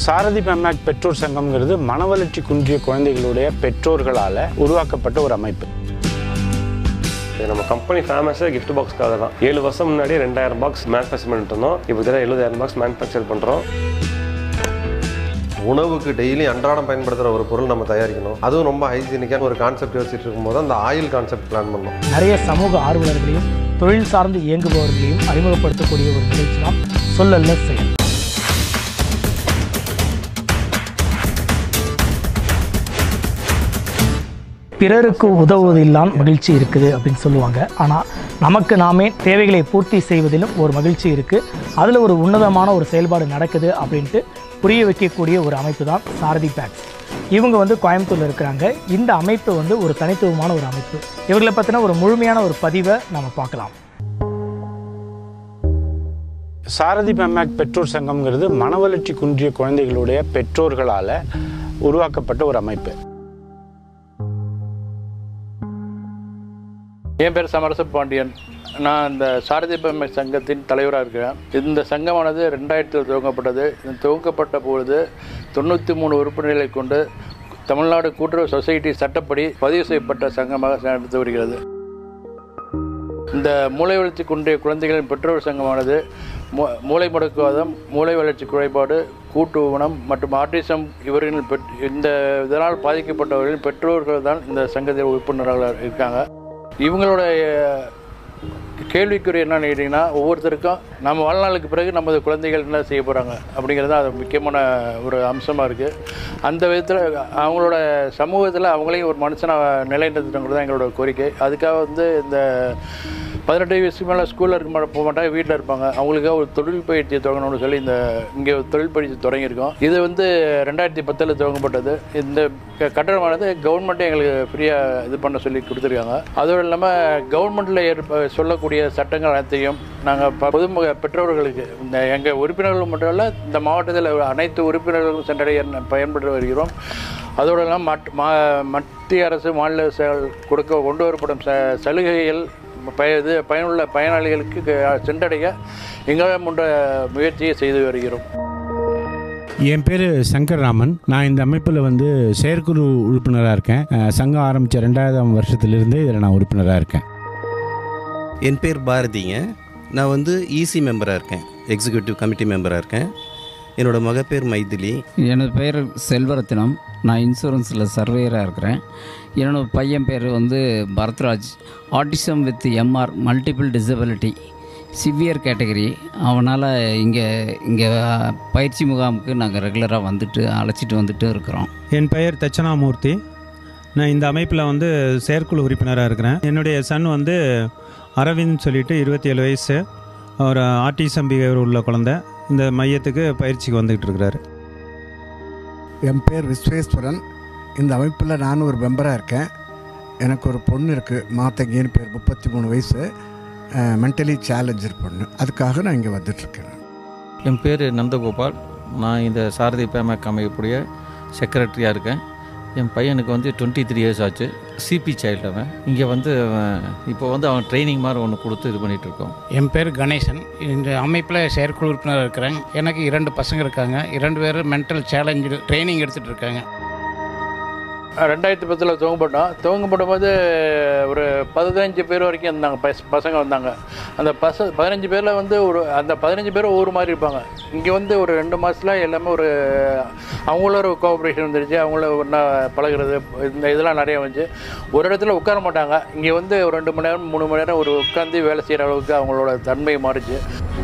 சாரதி பெம்னாக் பெற்றோர் சங்கம்ங்கிறது மனவளர்ச்சி குன்றிய குழந்தைகளுடைய பெற்றோர்களால் உருவாக்கப்பட்ட ஒரு அமைப்பு இது நம்ம கம்பெனி ஃபேமஸே கிஃப்ட் பாக்ஸ்க்காக தான் ஏழு வருஷம் முன்னாடி ரெண்டாயிரம் பாக்ஸ் மேனுஃபேக்சர் பண்ணிட்டு இருந்தோம் இப்போ கிட்ட எழுபதாயிரம் பாக்ஸ் மேனுஃபேக்சர் பண்ணுறோம் உணவுக்கு டெய்லி அன்றாடம் பயன்படுத்துகிற ஒரு பொருள் நம்ம தயாரிக்கணும் அதுவும் ரொம்ப ஹைஜீனிக்கான ஒரு கான்செப்ட் யோசிச்சுட்டு இருக்கும்போது அந்த ஆயில் கான்செப்ட் பிளான் பண்ணோம் நிறைய சமூக ஆர்வலர்களையும் தொழில் சார்ந்து இயங்குபவர்களையும் அறிமுகப்படுத்தக்கூடிய ஒரு நிகழ்ச்சி தான் சொல்லல்ல செயல் பிறருக்கு உதவுவதில்தான் மகிழ்ச்சி இருக்குது அப்படின்னு சொல்லுவாங்க ஆனால் நமக்கு நாமே தேவைகளை பூர்த்தி செய்வதிலும் ஒரு மகிழ்ச்சி இருக்குது அதில் ஒரு உன்னதமான ஒரு செயல்பாடு நடக்குது அப்படின்ட்டு புரிய வைக்கக்கூடிய ஒரு அமைப்பு தான் சாரதி பேக்ஸ் இவங்க வந்து கோயம்புத்தூரில் இருக்கிறாங்க இந்த அமைப்பு வந்து ஒரு தனித்துவமான ஒரு அமைப்பு இவர்களை பற்றின ஒரு முழுமையான ஒரு பதிவை நம்ம பார்க்கலாம் சாரதி பெம்னாக் பெற்றோர் சங்கம்ங்கிறது மனவளர்ச்சி குன்றிய குழந்தைகளுடைய பெற்றோர்களால் உருவாக்கப்பட்ட ஒரு அமைப்பு என் பேர் சமரச பாண்டியன் நான் இந்த சாரதி பெருமை சங்கத்தின் தலைவராக இருக்கிறேன் இந்த சங்கமானது ரெண்டாயிரத்தில் துவங்கப்பட்டது இது துவங்கப்பட்ட பொழுது தொண்ணூற்றி மூணு உறுப்பினர்களை கொண்டு தமிழ்நாடு கூட்டுறவு சொசைட்டி சட்டப்படி பதிவு செய்யப்பட்ட சங்கமாக நடந்து வருகிறது இந்த மூளை வளர்ச்சி குன்றிய குழந்தைகளின் பெற்றோர் சங்கமானது மூ மூளை முடக்குவாதம் மூளை வளர்ச்சி குறைபாடு கூட்டு ஊனம் மற்றும் ஆட்டிசம் இவர்களின் பெற் இந்த இதனால் பாதிக்கப்பட்டவர்களின் பெற்றோர்கள் தான் இந்த சங்கத்தில் உறுப்பினர்களாக இருக்காங்க இவங்களுடைய கேள்விக்குறி என்னன்னு கேட்டிங்கன்னா ஒவ்வொருத்தருக்கும் நம்ம வாழ்நாளுக்கு பிறகு நமது குழந்தைகள் என்ன செய்ய போகிறாங்க அப்படிங்கிறது தான் அது முக்கியமான ஒரு அம்சமாக இருக்குது அந்த விதத்தில் அவங்களோட சமூகத்தில் அவங்களையும் ஒரு மனுஷனாக நிலைநிறுத்தணுங்கிறது தான் எங்களோட கோரிக்கை அதுக்காக வந்து இந்த பதினெட்டு வயசுக்கு மேலே ஸ்கூலில் இருக்க மாட்ட போக மாட்டாங்க வீட்டில் இருப்பாங்க அவங்களுக்காக ஒரு தொழில் பயிற்சியை தொடங்கணும்னு சொல்லி இந்த இங்கே ஒரு தொழில் பயிற்சி தொடங்கியிருக்கோம் இது வந்து ரெண்டாயிரத்தி பத்தில் துவங்கப்பட்டது இந்த க- கட்டடமானது கவர்மெண்ட்டே எங்களுக்கு ஃப்ரீயாக இது பண்ண சொல்லி கொடுத்துருக்காங்க அதோடு இல்லாமல் கவர்மெண்ட்டில் ஏற்ப சொல்லக்கூடிய சட்டங்கள் அனைத்தையும் நாங்கள் பொதுமக பெற்றோர்களுக்கு இந்த எங்கள் உறுப்பினர்கள் மட்டும் இல்லை இந்த மாவட்டத்தில் உள்ள அனைத்து உறுப்பினர்களும் சென்றடைய பயன்பட்டு வருகிறோம் அதோடு இல்லாமல் மட் மா மத்திய அரசு மாநில அரசுகள் கொடுக்க கொண்டு வரப்படும் ச சலுகைகள் பய இது பயனுள்ள பயனாளிகளுக்கு க- சென்றடைய எங்களால் முன்ற முயற்சியை செய்து வருகிறோம் என் பேர் சங்கர் ராமன் நான் இந்த அமைப்பில் வந்து செயற்குழு உறுப்பினராக இருக்கேன் அஹ், சங்கம் ஆரம்பித்த ரெண்டாயிரம் வருஷத்துலேருந்து இதில் நான் உறுப்பினராக இருக்கேன் என் பேர் பாரதிங்க நான் வந்து இசி மெம்பராக இருக்கேன் எக்ஸிக்யூட்டிவ் கமிட்டி மெம்பராக இருக்கேன் என்னோட மக பேர் மைதிலி எனது பெயர் செல்வரத்தினம் நான் இன்சூரன்ஸில் சர்வேயராக இருக்கிறேன் என்னோட பையன் பேர் வந்து Bharathraj autism with MR multiple disability severe category அவனால் இங்கே இங்கே பயிற்சி முகாமுக்கு நாங்கள் ரெகுலராக வந்துட்டு அழைச்சிட்டு வந்துட்டு இருக்கிறோம் என் பெயர் தட்சணாமூர்த்தி நான் இந்த அமைப்பில் வந்து செயற்குழு உறுப்பினராக இருக்கிறேன் என்னுடைய சன் வந்து அரவிந்த் சொல்லிட்டு இருபத்தி ஏழு வயசு அவர் ஆர்டிசம் பிஹேவியர் உள்ள குழந்தை இந்த மையத்துக்கு பயிற்சிக்கு வந்துக்கிட்டு இருக்கிறாரு என் பேர் விஸ்வேஸ்வரன் இந்த அமைப்பில் நானும் ஒரு மெம்பராக இருக்கேன் எனக்கு ஒரு பொண்ணு இருக்குது மாத்தங்கின்னு பேர் முப்பத்தி மூணு வயசு மென்டலி சேலஞ்சர் பொண்ணு அதுக்காக நான் இங்கே வந்துட்டுருக்கேன் என் பேர் நந்தகோபால் நான் இந்த சாரதி பேமக் அமைப்புடைய செக்ரட்டரியாக இருக்கேன் என் பையனுக்கு வந்து டுவெண்ட்டி த்ரீ இயர்ஸ் ஆச்சு சிபி சைல்டு அவன் இங்கே வந்து அவன் இப்போ வந்து அவன் ட்ரைனிங் மாதிரி ஒன்று கொடுத்து இது பண்ணிகிட்டு இருக்கோம் என் பேர் கணேசன் இந்த அமைப்பில் செயற்குழு உறுப்பினராக இருக்கிறேன் எனக்கு இரண்டு பசங்க இருக்காங்க இரண்டு பேரும் மென்டல் சேலஞ்சு ட்ரைனிங் எடுத்துகிட்டு இருக்காங்க ரெண்டாயிரத்தி பத்தில் துவங்கப்பட்டோம் துவங்கப்படும் போது ஒரு பதினஞ்சு பேர் வரைக்கும் இருந்தாங்க பஸ் பசங்க வந்தாங்க அந்த பச பதினஞ்சு பேரில் வந்து ஒரு அந்த பதினஞ்சு பேர் ஒவ்வொரு மாதிரி இருப்பாங்க இங்கே வந்து ஒரு ரெண்டு மாதத்தில் எல்லாமே ஒரு அவங்கள ஒரு கோஆப்ரேஷன் வந்துருச்சு அவங்கள ஒன்றா பழகுறது இந்த இதெல்லாம் நிறைய வந்துச்சு ஒரு இடத்துல உட்கார மாட்டாங்க இங்கே வந்து ஒரு ரெண்டு மணி நேரம் மூணு மணி நேரம் ஒரு உட்காந்து வேலை செய்கிற அளவுக்கு அவங்களோட தன்மை மாறுச்சு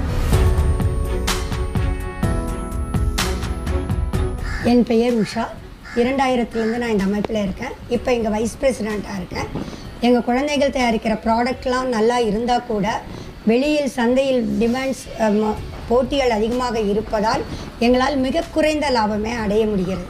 என் பெயர் உஷா இரண்டாயிரத்துலேருந்து நான் இந்த அமைப்பில் இருக்கேன் இப்போ இங்கே வைஸ் பிரசிடெண்ட்டாக இருக்கேன் எங்கள் குழந்தைகள் தயாரிக்கிற ப்ராடக்ட்லாம் நல்லா இருந்தால் கூட வெளியில் சந்தையில் டிமாண்ட்ஸ் போட்டிகள் அதிகமாக இருப்பதால் எங்களால் மிக குறைந்த லாபமே அடைய முடிகிறது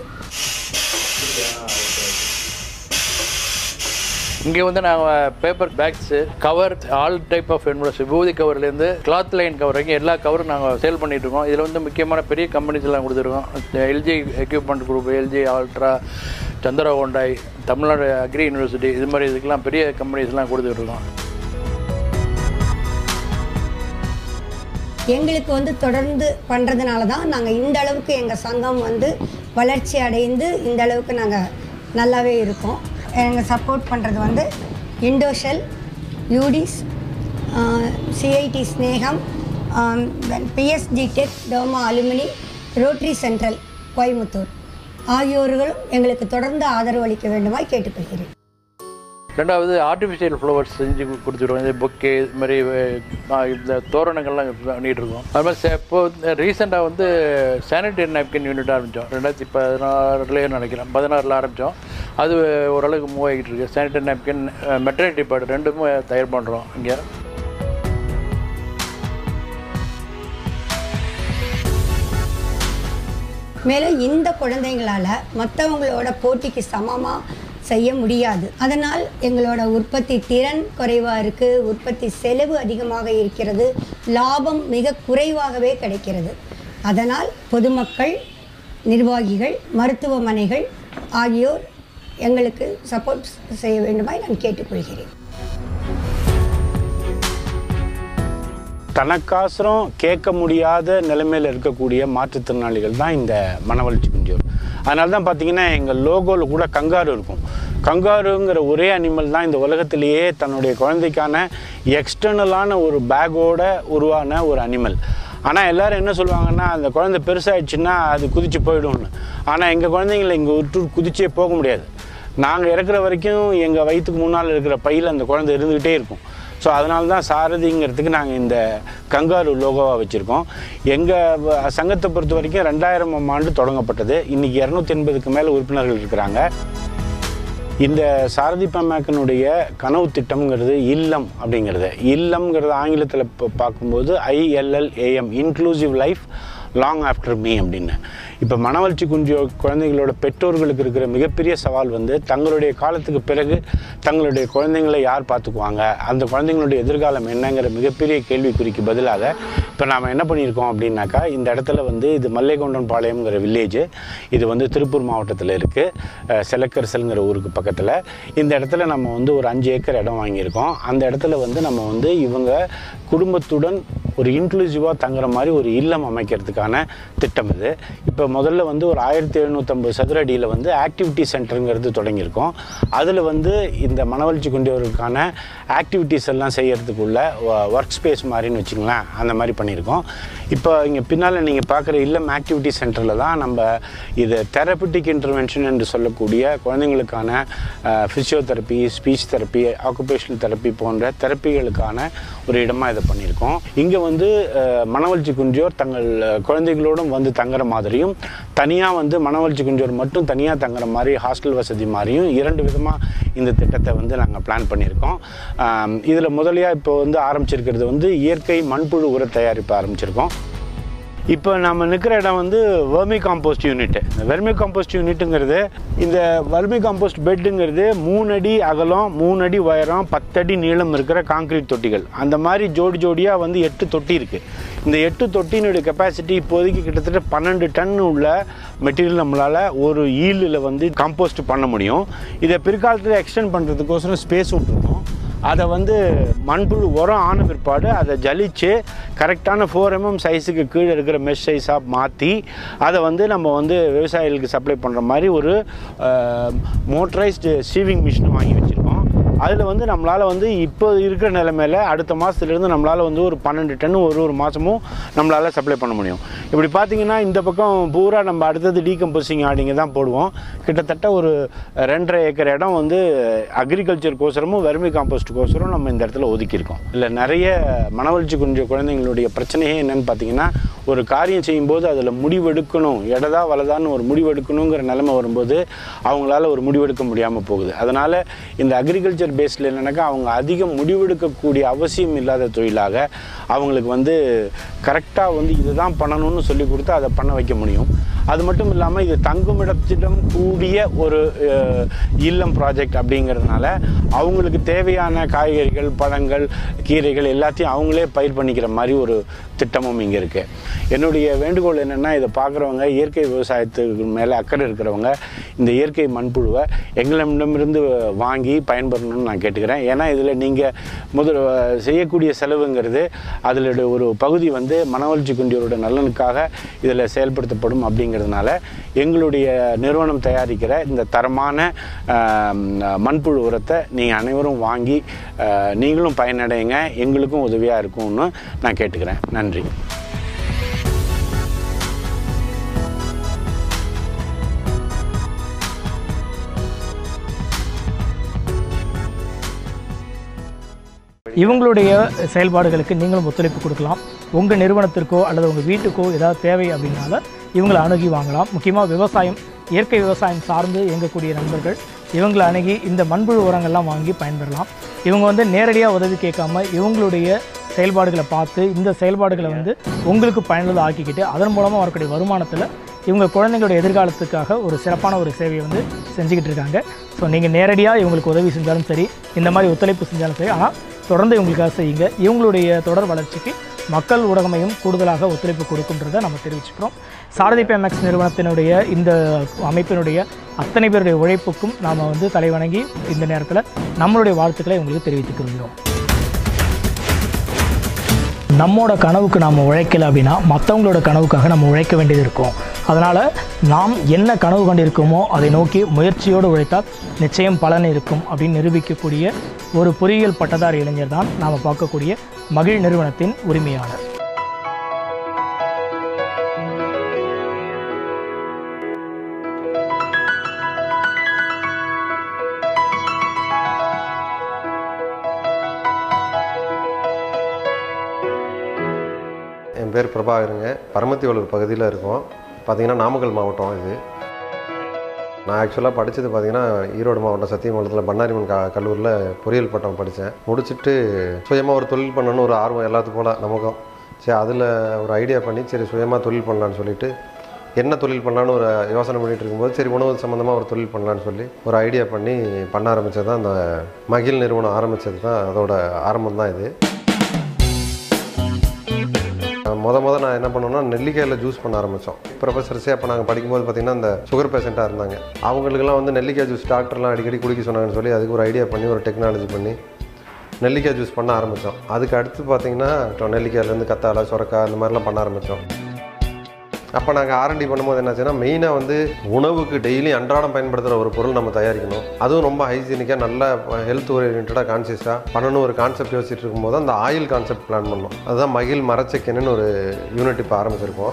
இங்கே வந்து நாங்கள் paper bags cover all type of envelopes விபூதி கவர்லேருந்து கிளாத் லைன் கவர் வரைக்கும் எல்லா கவரும் நாங்கள் சேல் பண்ணிட்டு இருக்கோம் இதில் வந்து முக்கியமான பெரிய கம்பெனிஸ் எல்லாம் கொடுத்துருக்கோம் LG equipment group LG alter Chandra Hyundai Tamil Nadu agri university இது மாதிரி இதுக்கெல்லாம் பெரிய கம்பெனிஸ்லாம் கொடுத்துட்டு இருக்கோம் எங்களுக்கு வந்து தொடர்ந்து பண்ணுறதுனால தான் நாங்கள் இந்த அளவுக்கு எங்கள் சங்கம் வந்து வளர்ச்சி அடைந்து இந்த அளவுக்கு நாங்கள் நல்லாவே இருக்கோம் எங்கள் சப்போர்ட் பண்ணுறது வந்து இண்டோஷெல் யூடிஸ் சிஐடி ஸ்னேகம் பிஎஸ்டி டெக் டோமா அலுமினி ரோட்டரி சென்ட்ரல் கோயம்புத்தூர் ஆகியோர்களும் எங்களுக்கு தொடர்ந்து ஆதரவு அளிக்க வேண்டுமாய் கேட்டுக்கொள்கிறேன் ரெண்டாவது ஆர்டிஃபிஷியல் ஃப்ளவர்ஸ் செஞ்சு கு- கொடுத்துருவோம் இந்த பொக்கே இது மாதிரி அஹ், இந்த தோரணங்கள்லாம் பண்ணிகிட்டு இருக்கோம் அது மாதிரி சே- இப்போ ரீசெண்டாக வந்து சானிடரி நாப்கின் யூனிட் ஆரம்பித்தோம் ரெண்டாயிரத்தி பதினாறுலேயே நினைக்கிறேன் பதினாறில் ஆரம்பித்தோம் அது ஓரளவுக்கு மூவ் ஆகிட்டு இருக்கு சானிடரி நாப்கின் மெட்டர்னிட்டி பேட் ரெண்டுமே தயார் பண்ணுறோம் இங்கே மேலும் இந்த குழந்தைங்களால் மற்றவங்களோட போட்டிக்கு சமமாக செய்ய முடியாது அதனால் எங்களோட உற்பத்தி திறன் குறைவாக இருக்குது உற்பத்தி செலவு அதிகமாக இருக்கிறது லாபம் மிக குறைவாகவே கிடைக்கிறது அதனால் பொதுமக்கள் நிர்வாகிகள் மருத்துவமனைகள் ஆகியோர் எங்களுக்கு சப்போர்ட் செய்ய வேண்டுமாய் நான் கேட்டுக்கொள்கிறேன் தனக்காசரம் கேட்க முடியாத நிலைமையில் இருக்கக்கூடிய மாற்றுத்திறனாளிகள் தான் இந்த மனவளர்ச்சி குஞ்சியோர் அதனால தான் பார்த்தீங்கன்னா எங்கள் லோகோவில் கூட கங்காரு இருக்கும் கங்காருங்கிற ஒரே அனிமல் தான் இந்த உலகத்திலேயே தன்னுடைய குழந்தைக்கான எக்ஸ்டர்னலான ஒரு பேக்கோட உருவான ஒரு அனிமல் ஆனால் எல்லாரும் என்ன சொல்லுவாங்கன்னா அந்த குழந்தை பெருசாகிடுச்சுன்னா அது குதிச்சு போயிடும்னு ஆனால் எங்கள் குழந்தைங்கள இங்கே விட்டு குதிச்சே போக முடியாது நாங்கள் இறக்குற வரைக்கும் எங்கள் வயிற்றுக்கு முன்னால் இருக்கிற பையில் அந்த குழந்தை இருந்துக்கிட்டே இருக்கும் ஸோ அதனால தான் சாரதிங்கிறதுக்கு நாங்கள் இந்த கங்காரு லோகோவாக வச்சுருக்கோம் எங்கள் சங்கத்தை பொறுத்த வரைக்கும் ரெண்டாயிரமாம் ஆண்டு தொடங்கப்பட்டது இன்றைக்கி இரநூத்தி எண்பதுக்கு மேலே உறுப்பினர்கள் இருக்கிறாங்க இந்த சாரதி பம்மாக்கனுடைய கனவு திட்டம்ங்கிறது இல்லம் அப்படிங்கிறது இல்லம்ங்கிறது ஆங்கிலத்தில் இப்போ பார்க்கும்போது ILLAM inclusive life long after me அப்படின்னு இப்போ மனவளர்ச்சி குஞ்சியோ குழந்தைகளோட பெற்றோர்களுக்கு இருக்கிற மிகப்பெரிய சவால் வந்து தங்களுடைய காலத்துக்கு பிறகு தங்களுடைய குழந்தைங்களை யார் பார்த்துக்குவாங்க அந்த குழந்தைங்களுடைய எதிர்காலம் என்னங்கிற மிகப்பெரிய கேள்விக்குறிக்கு பதிலாக இப்போ நாம் என்ன பண்ணியிருக்கோம் அப்படின்னாக்கா இந்த இடத்துல வந்து இது மல்லைகொண்டன் பாளையம்ங்கிற வில்லேஜ் இது வந்து திருப்பூர் மாவட்டத்தில் இருக்குது செலக்கரிசல்ங்கிற ஊருக்கு பக்கத்தில் இந்த இடத்துல நம்ம வந்து ஒரு அஞ்சு ஏக்கர் இடம் வாங்கியிருக்கோம் அந்த இடத்துல வந்து நம்ம வந்து இவங்க குடும்பத்துடன் ஒரு இன்க்ளூசிவாக தங்குற மாதிரி ஒரு இல்லம் அமைக்கிறதுக்கான திட்டம் இது இப்போ முதல்ல வந்து ஒரு ஆயிரத்தி எழுநூற்றம்பது சதுர அடியில் வந்து ஆக்டிவிட்டி சென்டருங்கிறது தொடங்கியிருக்கோம் அதில் வந்து இந்த மனவளர்ச்சி கொண்டவர்களுக்கான ஆக்டிவிட்டீஸ் எல்லாம் செய்யறதுக்குள்ள ஒர்க் ஸ்பேஸ் மாதிரின்னு வச்சுங்களேன் அந்த மாதிரி பண்ணியிருக்கோம் இப்போ இங்கே பின்னால் நீங்கள் பார்க்குற இல்லம் ஆக்டிவிட்டி சென்டரில் தான் நம்ம இது தெரப்பிட்டிக் இன்டர்வென்ஷன் என்று சொல்லக்கூடிய குழந்தைங்களுக்கான physiotherapy speech therapy occupational therapy போன்ற தெரப்பிகளுக்கான ஒரு இடமாக இதை பண்ணியிருக்கோம் இங்கே வந்து அஹ், மனவளர்ச்சி குஞ்சியோர் தங்கள் அஹ், குழந்தைகளோடும் வந்து தங்குற மாதிரியும் தனியாக வந்து மனவளர்ச்சி குஞ்சியோர் மட்டும் தனியாக தங்குற மாதிரி ஹாஸ்டல் வசதி மாதிரியும் இரண்டு விதமாக இந்த திட்டத்தை வந்து நாங்கள் பிளான் பண்ணியிருக்கோம் இதில் முதலியாக இப்போ வந்து ஆரம்பிச்சிருக்கிறது வந்து இயற்கை மண்புழு உர தயாரிப்பு ஆரம்பிச்சிருக்கோம் இப்போ நம்ம நிற்கிற இடம் வந்து வெர்மி காம்போஸ்ட் யூனிட் இந்த வெர்மி காம்போஸ்ட் யூனிட்டுங்கிறது இந்த வெர்மி காம்போஸ்ட் பெட்டுங்கிறது மூணு அடி அகலம் மூணு அடி உயரம் பத்தடி நீளம் இருக்கிற காங்கிரீட் தொட்டிகள் அந்த மாதிரி ஜோடி ஜோடியாக வந்து எட்டு தொட்டி இருக்குது இந்த எட்டு தொட்டியினுடைய கெப்பாசிட்டி இப்போதைக்கு கிட்டத்தட்ட பன்னெண்டு டன் உள்ள மெட்டீரியல் நம்மளால் ஒரு ஈலில் வந்து காம்போஸ்ட் பண்ண முடியும் இதை பிற்காலத்தில் எக்ஸ்டெண்ட் பண்ணுறதுக்கோசரம் ஸ்பேஸ் விட்டுருக்கோம் அதை வந்து மண்புழு உரம் ஆன பிற்பாடு அதை ஜலிச்சு கரெக்டான ஃபோர் எம்எம் சைஸுக்கு கீழே இருக்கிற மெஷ் சைஸாக மாற்றி அதை வந்து நம்ம வந்து விவசாயிகளுக்கு சப்ளை பண்ணுற மாதிரி ஒரு மோட்டரைஸ்டு சீவிங் மிஷின் வாங்கி வச்சுருக்கோம் அதில் வந்து நம்மளால் வந்து இப்போ இருக்கிற நிலைமையில் அடுத்த மாதத்துலேருந்து நம்மளால் வந்து ஒரு பன்னெண்டு டன் ஒரு ஒரு மாதமும் நம்மளால் சப்ளை பண்ண முடியும் இப்படி பார்த்தீங்கன்னா இந்த பக்கம் பூரா நம்ம அடுத்தது டீகம்போசிங் ஆடிங்க தான் போடுவோம் கிட்டத்தட்ட ஒரு ரெண்டரை ஏக்கர் இடம் வந்து அக்ரிகல்ச்சர் கோசரமும் வெர்மி காம்போஸ்ட் கோசரம் நம்ம இந்த இடத்துல ஒதுக்கியிருக்கோம் இல்லை நிறைய மனவளர்ச்சி கொஞ்சம் குழந்தைங்களுடைய பிரச்சனையே என்னன்னு பார்த்தீங்கன்னா ஒரு காரியம் செய்யும்போது அதில் முடிவெடுக்கணும் இடதா வலதான்னு ஒரு முடிவெடுக்கணுங்கிற நிலைமை வரும்போது அவங்களால ஒரு முடிவெடுக்க முடியாமல் போகுது அதனால் இந்த அக்ரிகல்ச்சர் பேஸில் என்னன்னாக்கா அவங்க அதிகம் முடிவெடுக்கக்கூடிய அவசியம் இல்லாத தொழிலாக அவங்களுக்கு வந்து கரெக்டாக வந்து இதுதான் பண்ணணும்னு சொல்லி கொடுத்து அதை பண்ண வைக்க முடியும் அது மட்டும் இல்லாமல் இது தங்குமிடத்திடம் கூடிய ஒரு அஹ், இல்லம் ப்ராஜெக்ட் அப்படிங்கிறதுனால அவங்களுக்கு தேவையான காய்கறிகள் பழங்கள் கீரைகள் எல்லாத்தையும் அவங்களே பயிர் பண்ணிக்கிற மாதிரி ஒரு திட்டமும் இங்கே இருக்குது என்னுடைய வேண்டுகோள் என்னென்னா இதை பார்க்குறவங்க இயற்கை விவசாயத்துக்கு மேலே அக்கறை இருக்கிறவங்க இந்த இயற்கை மண்புழுவை எங்களிடமிருந்து வாங்கி பயன்பெறணும்னு பண்ணணும்னு நான் கேட்டுக்கிறேன் ஏன்னா இதில் நீங்கள் முதல் செய்யக்கூடிய செலவுங்கிறது அதில் ஒரு பகுதி வந்து மனவளர்ச்சி குண்டியோரோட நலனுக்காக இதில் செயல்படுத்தப்படும் அப்படிங்கிறதுனால எங்களுடைய நிறுவனம் தயாரிக்கிற இந்த தரமான ஆம், மண்புழு உரத்தை நீங்கள் அனைவரும் வாங்கி ஆ, நீங்களும் பயனடைங்க எங்களுக்கும் உதவியாக இருக்கும்னு நான் கேட்டுக்கிறேன் நன்றி இவங்களுடைய செயல்பாடுகளுக்கு நீங்களும் ஒத்துழைப்பு கொடுக்கலாம் உங்கள் நிறுவனத்திற்கோ அல்லது உங்கள் வீட்டுக்கோ ஏதாவது தேவை அப்படின்னால இவங்களை அணுகி வாங்கலாம் முக்கியமாக விவசாயம் இயற்கை விவசாயம் சார்ந்து இயங்கக்கூடிய நண்பர்கள் இவங்களை அணுகி இந்த மண்புழு உரங்கள்லாம் வாங்கி பயன்பெறலாம் இவங்க வந்து நேரடியாக உதவி கேட்காம இவங்களுடைய செயல்பாடுகளை பார்த்து இந்த செயல்பாடுகளை வந்து உங்களுக்கு பயனுள்ளதாக ஆக்கிக்கிட்டு அதன் மூலமாக வரக்கூடிய வருமானத்தில் இவங்க குழந்தைங்களுடைய எதிர்காலத்துக்காக ஒரு சிறப்பான ஒரு சேவையை வந்து செஞ்சுக்கிட்டு இருக்காங்க ஸோ நீங்கள் நேரடியாக இவங்களுக்கு உதவி செஞ்சாலும் சரி இந்த மாதிரி ஒத்துழைப்பு செஞ்சாலும் சரி ஆனால் தொடர்ந்து இவங்களுக்காக செய்யுங்க இவங்களுடைய தொடர் வளர்ச்சிக்கு மக்கள் ஊடகமையும் கூடுதலாக ஒத்துழைப்பு கொடுக்குன்றதை நம்ம தெரிவிச்சுக்கிறோம் சாரதி பேமெக்ஸ் நிறுவனத்தினுடைய இந்த அமைப்பினுடைய அத்தனை பேருடைய உழைப்புக்கும் நாம் வந்து தலைவணங்கி இந்த நேரத்தில் நம்மளுடைய வாழ்த்துக்களை உங்களுக்கு தெரிவித்துக் கொள்கிறோம் நம்மோட கனவுக்கு நாம் உழைக்கல அப்படின்னா மற்றவங்களோட கனவுக்காக நம்ம உழைக்க வேண்டியது இருக்கும் அதனால் நாம் என்ன கனவு கண்டிருக்கோமோ அதை நோக்கி முயற்சியோடு உழைத்தால் நிச்சயம் பலன் இருக்கும் அப்படின்னு நிரூபிக்கக்கூடிய ஒரு பொறியியல் பட்டதாரி இளைஞர் தான் நாம் பார்க்கக்கூடிய மகிழ் நிறுவனத்தின் உரிமையாளர் என் பேர் பிரபாகருங்க பரமத்திவளூர் பகுதியில் இருக்கோம் பார்த்தீங்கன்னா நாமக்கல் மாவட்டம் இது நான் ஆக்சுவலாக படித்தது பார்த்தீங்கன்னா ஈரோடு மாவட்டம் சத்தியமங்கலத்தில் பண்ணாரிமன் க கல்லூரியில் பொறியியல் பட்டம் படித்தேன் முடிச்சுட்டு சுயமாக ஒரு தொழில் பண்ணணும்னு ஒரு ஆர்வம் எல்லாத்துக்கும் போல நமக்கும் சரி அதில் ஒரு ஐடியா பண்ணி சரி சுயமாக தொழில் பண்ணலான்னு சொல்லிட்டு என்ன தொழில் பண்ணலான்னு ஒரு யோசனை பண்ணிட்டு இருக்கும்போது சரி உணவு சம்மந்தமாக ஒரு தொழில் பண்ணலான்னு சொல்லி ஒரு ஐடியா பண்ணி பண்ண ஆரம்பித்தது தான் அந்த மகிழ் நிறுவனம் ஆரம்பித்தது தான் அதோட ஆரம்பம் தான் இது முத முத நான் என்ன பண்ணோம்னா நெல்லிக்காயில் ஜூஸ் பண்ண ஆரம்பித்தோம் ப்ரொஃபஸர்ஸே அப்போ நாங்கள் படிக்கும்போது பார்த்தீங்கன்னா இந்த சுகர் பேஷண்ட்டாக இருந்தாங்க அவங்களுக்குலாம் வந்து நெல்லிக்காய் ஜூஸ் டாக்டர்லாம் அடிக்கடி குடிக்க சொன்னாங்கன்னு சொல்லி அதுக்கு ஒரு ஐடியா பண்ணி ஒரு டெக்னாலஜி பண்ணி நெல்லிக்காய் ஜூஸ் பண்ண ஆரம்பித்தோம் அதுக்கு அடுத்து பார்த்தீங்கன்னா இப்போ நெல்லிக்காயிலேருந்து கத்தாழை சுரக்காய் அந்த மாதிரிலாம் பண்ண ஆரம்பித்தோம் அப்போ நாங்கள் ஆர்என்டி பண்ணும்போது என்னாச்சுன்னா மெயினாக வந்து உணவுக்கு டெய்லி அன்றாடம் பயன்படுத்துகிற ஒரு பொருள் நம்ம தயாரிக்கணும் அதுவும் ரொம்ப ஹைஜீனிக்காக நல்ல ஹெல்த் ஓரியன்டாக கான்சியஸாக பண்ணணும் ஒரு கான்செப்ட் யோசிச்சுட்டு இருக்கும்போது அந்த ஆயில் கான்செப்ட் பிளான் பண்ணோம் அதுதான் மகிழ் மரச்செக்கன்னு ஒரு யூனிட் இப்போ ஆரம்பிச்சிருக்கோம்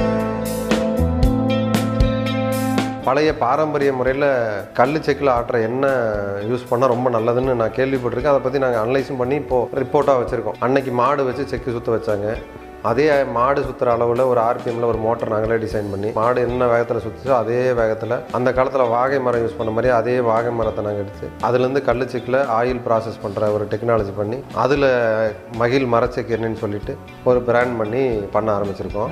பழைய பாரம்பரிய முறையில் கல் செக்கில் ஆட்டுற எண்ணெய் யூஸ் பண்ணால் ரொம்ப நல்லதுன்னு நான் கேள்விப்பட்டிருக்கேன் அதை பற்றி நாங்கள் அனலைஸும் பண்ணி இப்போது ரிப்போர்ட்டாக வச்சுருக்கோம் அன்னைக்கு மாடு வச்சு செக்கு சுற்ற வச்சாங்க அதே மாடு சுற்றுற அளவில் ஒரு ஆர்பிஎம்மில் ஒரு மோட்டர் நாங்களே டிசைன் பண்ணி மாடு என்ன வேகத்தில் சுற்றுச்சோ அதே வேகத்தில் அந்த காலத்தில் வாகை மரம் யூஸ் பண்ண மாதிரி அதே வாகை மரத்தை நாங்கள் எடுத்து அதுலேருந்து கல் செக்கில் ஆயில் ப்ராசஸ் பண்ணுற ஒரு டெக்னாலஜி பண்ணி அதில் மகிழ் மரச்செக்கு எண்ணெய்னு சொல்லிட்டு ஒரு பிராண்ட் பண்ணி பண்ண ஆரம்பிச்சிருக்கோம்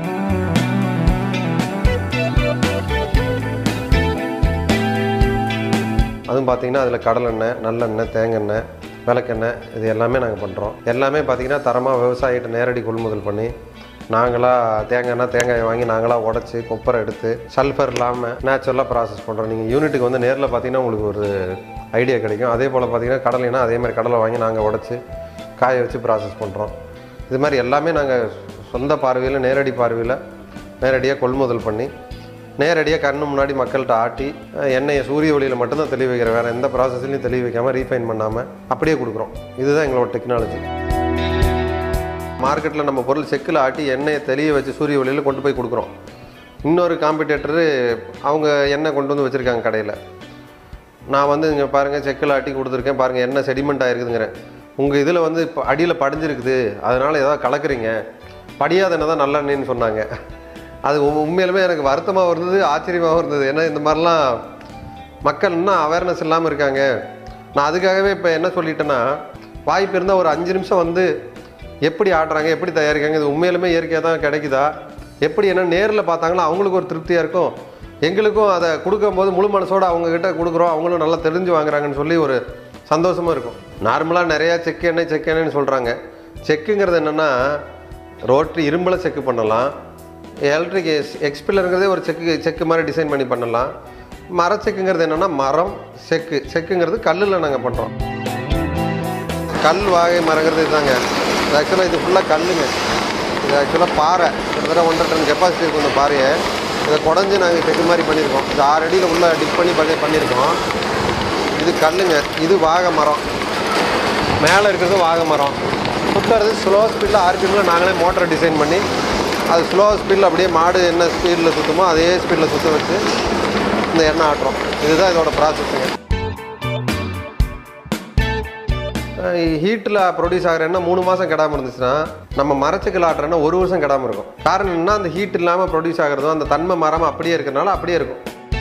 அதுவும் பார்த்தீங்கன்னா அதில் கடலெண்ணெய் நல்லெண்ணெய் தேங்காய் விளக்கெண்ணெய் இது எல்லாமே நாங்கள் பண்ணுறோம் எல்லாமே பார்த்தீங்கன்னா தரமாக விவசாயிகிட்ட நேரடி கொள்முதல் பண்ணி நாங்களாக தேங்காய்னா தேங்காயை வாங்கி நாங்களாக உடச்சி கொப்பரை எடுத்து சல்ஃபர் இல்லாமல் நேச்சுரலாக ப்ராசஸ் பண்ணுறோம் நீங்கள் யூனிட்டுக்கு வந்து நேரில் பார்த்தீங்கன்னா உங்களுக்கு ஒரு ஐடியா கிடைக்கும் அதே போல் பார்த்தீங்கன்னா கடலைனா அதே மாதிரி கடலை வாங்கி நாங்கள் உடச்சி காய வச்சு ப்ராசஸ் பண்ணுறோம் இது மாதிரி எல்லாமே நாங்கள் சொந்த பார்வையில் நேரடி பார்வையில் நேரடியாக கொள்முதல் பண்ணி நேரடியாக கண்ணு முன்னாடி மக்கள்கிட்ட ஆட்டி அஹ், எண்ணெயை சூரிய ஒளியில் மட்டும்தான் தெளிவு வைக்கிறோம் வேறு எந்த ப்ராசஸ்லையும் தெளிவு வைக்காமல் ரீஃபைன் பண்ணாமல் அப்படியே கொடுக்குறோம் இதுதான் எங்களோட டெக்னாலஜி மார்க்கெட்டில் நம்ம பொருள் செக்கில் ஆட்டி எண்ணெயை தெளிய வச்சு சூரிய ஒளியில் கொண்டு போய் கொடுக்குறோம் இன்னொரு காம்படிட்டரு அவங்க எண்ணெய் கொண்டு வந்து வச்சுருக்காங்க கடையில் நான் வந்து இங்கே பாருங்கள் செக்கில் ஆட்டி கொடுத்துருக்கேன் பாருங்கள் என்ன செடிமெண்ட் ஆயிருக்குதுங்கிறேன் உங்கள் இதில் வந்து இப்போ அடியில் படிஞ்சிருக்குது அதனால் ஏதாவது கலக்குறீங்க படியாத எண்ணெய் தான் நல்லெண்ணெய்னு சொன்னாங்க அது உண்- உண்மையிலுமே எனக்கு வருத்தமாகவும் இருந்தது ஆச்சரியமாகவும் இருந்தது ஏன்னா இந்த மாதிரிலாம் மக்கள் இன்னும் அவேர்னஸ் இல்லாமல் இருக்காங்க நான் அதுக்காகவே இப்போ என்ன சொல்லிட்டேன்னா வாய்ப்பு இருந்தால் ஒரு அஞ்சு நிமிஷம் வந்து எப்படி ஆடுறாங்க எப்படி தயாரிக்காங்க இது உண்மையிலுமே இயற்கையாக தான் கிடைக்குதா எப்படி என்ன நேரில் பார்த்தாங்களோ அவங்களுக்கு ஒரு திருப்தியாக இருக்கும் எங்களுக்கும் அதை கொடுக்கும்போது முழு மனசோட அவங்க கிட்ட கொடுக்குறோம் அவங்களும் நல்லா தெரிஞ்சு வாங்குறாங்கன்னு சொல்லி ஒரு சந்தோஷமாக இருக்கும் நார்மலாக நிறையா செக்கு எண்ணெய் செக்கு எண்ணெய்னு சொல்கிறாங்க செக்குங்கிறது என்னென்னா ரோட்ரி இரும்பில் செக்கு பண்ணலாம் எலக்ட்ரிக் எஸ் எக்ஸ்பில்லருங்கிறதே ஒரு செக்கு செக்கு மாதிரி டிசைன் பண்ணி பண்ணலாம் மரச்செக்குங்கிறது என்னென்னா மரம் செக்கு செக்குங்கிறது கல்லில் நாங்கள் பண்ணுறோம் கல் வாகை மரங்கிறது இதுதாங்க இது ஆக்சுவலாக இது ஃபுல்லாக கல்லுங்க இது ஆக்சுவலாக பாறை கிட்டத்தட்ட ஒன்றரை டன் கெப்பாசிட்டி இருக்கும் இந்த பாறையை இதை குடஞ்சி நாங்கள் செட்டு மாதிரி பண்ணியிருக்கோம் இது ஆறு அடியில் உள்ள டிப் பண்ணி பண்ணி பண்ணியிருக்கோம் இது கல்லுங்க இது வாகை மரம் மேலே இருக்கிறது வாகை மரம் சுற்றுறது ஸ்லோ ஸ்பீடில் ஆர்பிஎம்மில் நாங்களே மோட்டரை டிசைன் பண்ணி அது ஸ்லோ ஸ்பீடில் அப்படியே மாடு என்ன ஸ்பீடில் சுற்றுமோ அதே ஸ்பீடில் சுற்ற வச்சு இந்த எண்ணெய் ஆட்டுறோம் இதுதான் இதோட ப்ராசஸுங்க ஹீட்டில் ப்ரொடியூஸ் ஆகிற எண்ணெய் மூணு மாதம் கெடாமல் இருந்துச்சுன்னா நம்ம மரச்சுக்கல் ஆட்டுற எண்ணெய் ஒரு வருஷம் கெடாமல் இருக்கும் காரணம் என்ன அந்த ஹீட் இல்லாமல் ப்ரொடியூஸ் ஆகிறதும் அந்த தன்மை மாறாமல் அப்படியே இருக்கிறனால அப்படியே இருக்கும்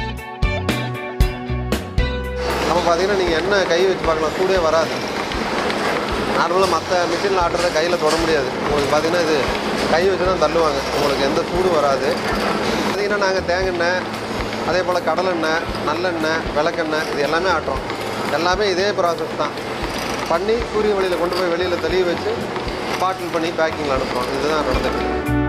நம்ம பார்த்தீங்கன்னா நீங்கள் எண்ணெய் கை வச்சு பார்க்கலாம் சூடே வராது நார்மலாக மற்ற மிஷினில் ஆட்டுறத கையில் தொட முடியாது உங்களுக்கு பார்த்தீங்கன்னா இது கை வச்சு தான் தள்ளுவாங்க உங்களுக்கு எந்த சூடும் வராது பார்த்தீங்கன்னா நாங்கள் தேங்காய் அதே போல் கடலெண்ணெய் நல்லெண்ணெய் விளக்கெண்ணெய் இது எல்லாமே ஆட்டுறோம் எல்லாமே இதே ப்ராசஸ் தான் பண்ணி சூரிய ஒளியில் கொண்டு போய் வெளியில் தெளிய வச்சு பாட்டில் பண்ணி பேக்கிங்கில் அனுப்புகிறோம் இதுதான் நடந்துட்டு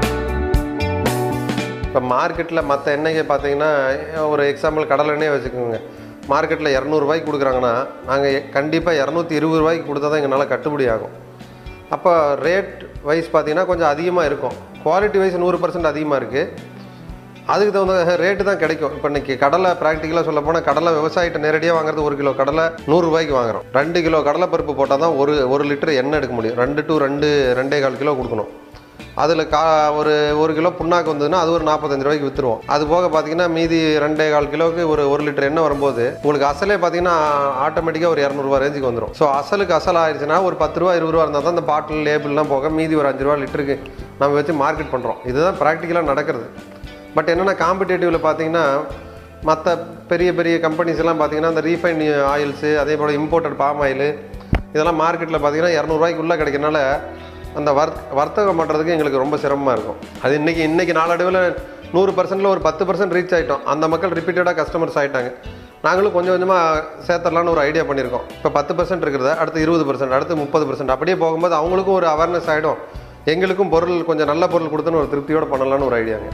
இப்போ மார்க்கெட்டில் மற்ற எண்ணெய்க்கு பார்த்தீங்கன்னா ஒரு எக்ஸாம்பிள் கடலெண்ணெயே வச்சுக்கோங்க மார்க்கெட்டில் இரநூறுபாய்க்கு கொடுக்குறாங்கன்னா நாங்கள் கண்டிப்பாக இரநூத்தி இருபது ரூபாய்க்கு கொடுத்தா தான் எங்களால் கட்டுப்படி ஆகும் அப்போ ரேட் வைஸ் பார்த்தீங்கன்னா கொஞ்சம் அதிகமாக இருக்கும் குவாலிட்டி வைஸ் நூறு பர்சன்ட் அதிகமாக இருக்குது அதுக்கு தகுந்த ரேட்டு தான் கிடைக்கும் இப்போ இன்னைக்கு கடலை ப்ராக்டிக்கலாக சொல்ல போனால் கடலை விவசாயிட்ட நேரடியாக வாங்குறது ஒரு கிலோ கடலை நூறுரூவாய்க்கு வாங்குறோம் ரெண்டு கிலோ கடலை பருப்பு போட்டால் தான் ஒரு ஒரு லிட்டர் எண்ணெய் எடுக்க முடியும் ரெண்டு டு ரெண்டு ரெண்டே கால் கிலோ கொடுக்கணும் அதில் கா ஒரு ஒரு கிலோ புண்ணாக்கு வந்ததுன்னா அது ஒரு நாற்பத்தஞ்சு ரூபாய்க்கு விற்றுருவோம் அது போக பார்த்தீங்கன்னா மீதி ரெண்டே கால் கிலோவுக்கு ஒரு ஒரு லிட்டர் எண்ணெய் வரும்போது உங்களுக்கு அசலே பார்த்தீங்கன்னா ஆட்டோமேட்டிக்காக ஒரு இரநூறுவா ரேஞ்சுக்கு வந்துடும் ஸோ அசலுக்கு அசல் ஆயிடுச்சுன்னா ஒரு பத்து ரூபா இருபது ரூபா இருந்தால் தான் அந்த பாட்டில் லேபிள்லாம் போக மீதி ஒரு அஞ்சு ரூபா லிட்டருக்கு நம்ம வச்சு மார்க்கெட் பண்ணுறோம் இதுதான் ப்ராக்டிக்கலாக நடக்கிறது பட் என்னென்னா காம்படேட்டிவில் பார்த்தீங்கன்னா மற்ற பெரிய பெரிய கம்பெனிஸ் எல்லாம் பார்த்தீங்கன்னா அந்த ரீஃபைன் ஆயில்ஸு அதே போல் இம்போர்ட்டட் பாம் ஆயில் இதெல்லாம் மார்க்கெட்டில் பார்த்தீங்கன்னா இரநூறுவாய்க்குள்ளே கிடைக்கிறனால அந்த வர்த் வர்த்தகம் பண்ணுறதுக்கு எங்களுக்கு ரொம்ப சிரமமாக இருக்கும் அது இன்றைக்கி இன்றைக்கி நாளடைவில் நூறு பர்சன்டில் ஒரு பத்து பர்சன்ட் ரீச் ஆகிட்டோம் அந்த மக்கள் ரிப்பீட்டடாக கஸ்டமர்ஸ் ஆகிட்டாங்க நாங்களும் கொஞ்சம் கொஞ்சமாக சேர்த்தரலான்னு ஒரு ஐடியா பண்ணியிருக்கோம் இப்போ பத்து பர்சன்ட் இருக்கிறத அடுத்து இருபது பர்சன்ட் அடுத்து முப்பது பர்சன்ட் அப்படியே போகும்போது அவங்களுக்கும் ஒரு அவேர்னஸ் ஆகிடும் எங்களுக்கும் பொருள் கொஞ்சம் நல்ல பொருள் கொடுத்துன்னு ஒரு திருப்தியோடு பண்ணலான்னு ஒரு ஐடியாங்க